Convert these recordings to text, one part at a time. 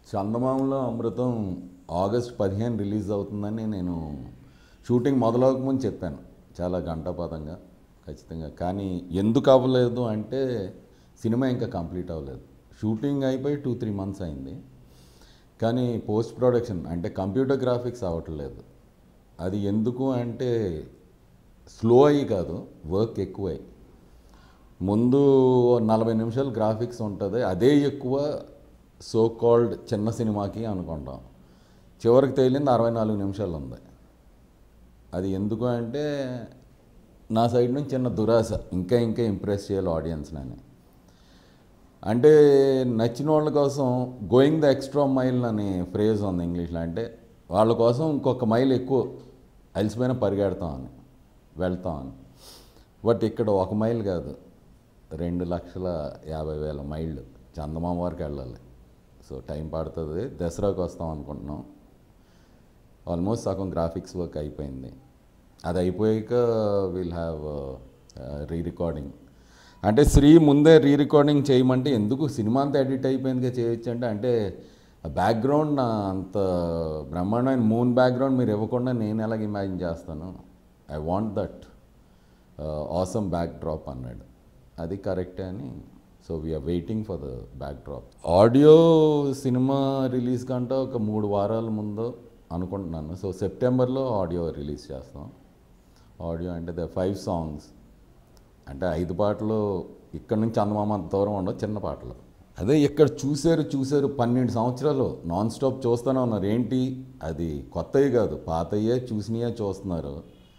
చందమామలో అమృతం August పదిహేను release అవుతుందని నేను షూటింగ్ మొదలవకముందు చెప్పాను చాలా గంటపాతంగా ఖచ్చితంగా కానీ ఎందుకు అవ్వలేదు అంటే సినిమా ఇంకా కంప్లీట్ అవ్వలేదు షూటింగ్ అయిపోయి టూ త్రీ మంత్స్ అయింది కానీ పోస్ట్ ప్రొడక్షన్ అంటే కంప్యూటర్ గ్రాఫిక్స్ అవ్వట్లేదు అది ఎందుకు అంటే స్లో అయ్యి కాదు వర్క్ ఎక్కువై ముందు నలభై నిమిషాలు గ్రాఫిక్స్ ఉంటుంది అదే ఎక్కువ సో కాల్డ్ చిన్న సినిమాకి అనుకుంటాం చివరికి తేలింది అరవై నాలుగు నిమిషాలు ఉంది అది ఎందుకు అంటే నా సైడ్ నుంచి చిన్న దురాశ ఇంకా ఇంకా ఇంప్రెస్ చేయాలి ఆడియన్స్ని అని అంటే నచ్చిన వాళ్ళ కోసం గోయింగ్ ద ఎక్స్ట్రా మైల్ అని ఫ్రేజ్ ఉంది ఇంగ్లీష్లో అంటే వాళ్ళ కోసం ఇంకొక మైల్ ఎక్కువ అలసిపోయిన పరిగెడతామని వెళ్తామని బట్ ఇక్కడ ఒక మైల్ కాదు రెండు లక్షల యాభై వేల మైళ్ళు చందమామ వరకు వెళ్ళాలి సో టైం పడుతుంది దసరాకు వస్తాం అనుకుంటున్నాం ఆల్మోస్ట్ సగం గ్రాఫిక్స్ వర్క్ అయిపోయింది అది అయిపోయాక విల్ హ్యావ్ రీ రికార్డింగ్ అంటే శ్రీ ముందే రీ రికార్డింగ్ చేయమంటే ఎందుకు సినిమా అంతా ఎడిట్ అయిపోయిందిగా చేయొచ్చు అంటే అంటే బ్యాక్గ్రౌండ్ నా అంత బ్రహ్మాండమైన మూన్ బ్యాక్గ్రౌండ్ మీరు ఇవ్వకుండా నేను ఎలాగ ఇమాజిన్ చేస్తాను I want that awesome backdrop అన్నాడు అది కరెక్టే అని so we are waiting for the backdrop audio cinema release కంటే ఒక మూడు వారాల ముందు అనుకుంటున్నాను సో సెప్టెంబర్లో ఆడియో రిలీజ్ చేస్తాం ఆడియో అంటే ద ఫైవ్ సాంగ్స్ అంటే ఐదు పాటలు ఇక్కడ నుంచి చందమామ అంత దూరం ఉండవు చిన్న పాటలు అదే ఇక్కడ చూశారు చూశారు పన్నెండు సంవత్సరాలు నాన్ స్టాప్ చూస్తూనే ఉన్నారు ఏంటి అది కొత్తవి కాదు పాతయ్యే చూసినయే చూస్తున్నారు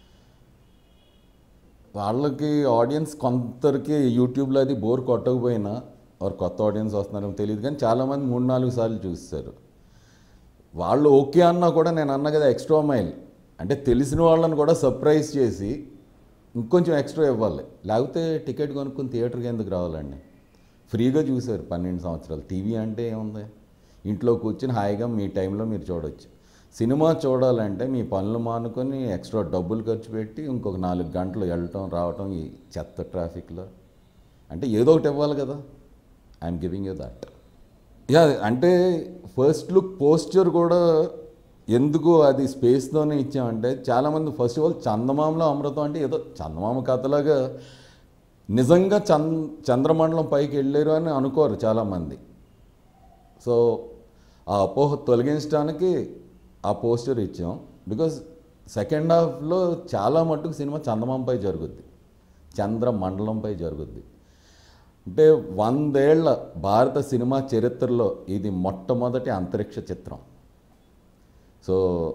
వాళ్ళకి ఆడియన్స్ కొందరికి యూట్యూబ్లో అది బోర్ కొట్టకపోయినా వారు కొత్త ఆడియన్స్ వస్తున్నారో తెలియదు కానీ చాలామంది మూడు నాలుగు సార్లు చూస్తారు వాళ్ళు ఓకే అన్నా కూడా నేను అన్నా కదా ఎక్స్ట్రా మైల్ అంటే తెలిసిన వాళ్ళని కూడా సర్ప్రైజ్ చేసి ఇంకొంచెం ఎక్స్ట్రా ఇవ్వాలి లేకపోతే టికెట్ కొనుక్కుని థియేటర్కి ఎందుకు రావాలండి ఫ్రీగా చూశారు పన్నెండు సంవత్సరాలు టీవీ అంటే ఏముంది ఇంట్లో కూర్చుని హాయిగా మీ టైంలో మీరు చూడొచ్చు సినిమా చూడాలంటే మీ పనులు మానుకొని ఎక్స్ట్రా డబ్బులు ఖర్చు పెట్టి ఇంకొక నాలుగు గంటలు వెళ్ళటం రావటం ఈ చెత్త ట్రాఫిక్లో అంటే ఏదో ఒకటి ఇవ్వాలి కదా I'm giving you that yeah అంటే ఫస్ట్ లుక్ పోస్చర్ కూడా ఎందుకు అది స్పేస్తోనే ఇచ్చామంటే చాలామంది ఫస్ట్ ఆఫ్ ఆల్ చందమామలో అమృతం అంటే ఏదో చందమామ కథలాగా నిజంగా చంద్ చంద్రమండలం పైకి వెళ్ళారు అని అనుకోరు చాలామంది సో ఆ అపోహ తొలగించడానికి ఆ పోస్టర్ ఇచ్చాం బికాజ్ సెకండ్ హాఫ్లో చాలా మట్టుకు సినిమా చందమామపై జరుగుద్ది చంద్రమండలంపై జరుగుద్ది అంటే వందేళ్ల భారత సినిమా చరిత్రలో ఇది మొట్టమొదటి అంతరిక్ష చిత్రం సో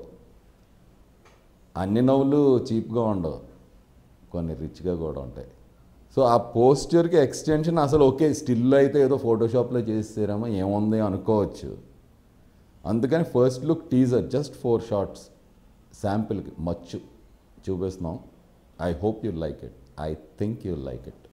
అన్ని నవ్వులు చీప్గా ఉండవు కొన్ని రిచ్గా కూడా ఉంటాయి సో ఆ పోస్చర్కి ఎక్స్టెన్షన్ అసలు ఓకే స్టిల్ అయితే ఏదో ఫోటోషాప్లో చేసారేమో ఏముంది అనుకోవచ్చు అందుకని first look teaser just four shorts శాంపిల్కి మచ్చు చూపిస్తున్నాం I hope you like it I think you like it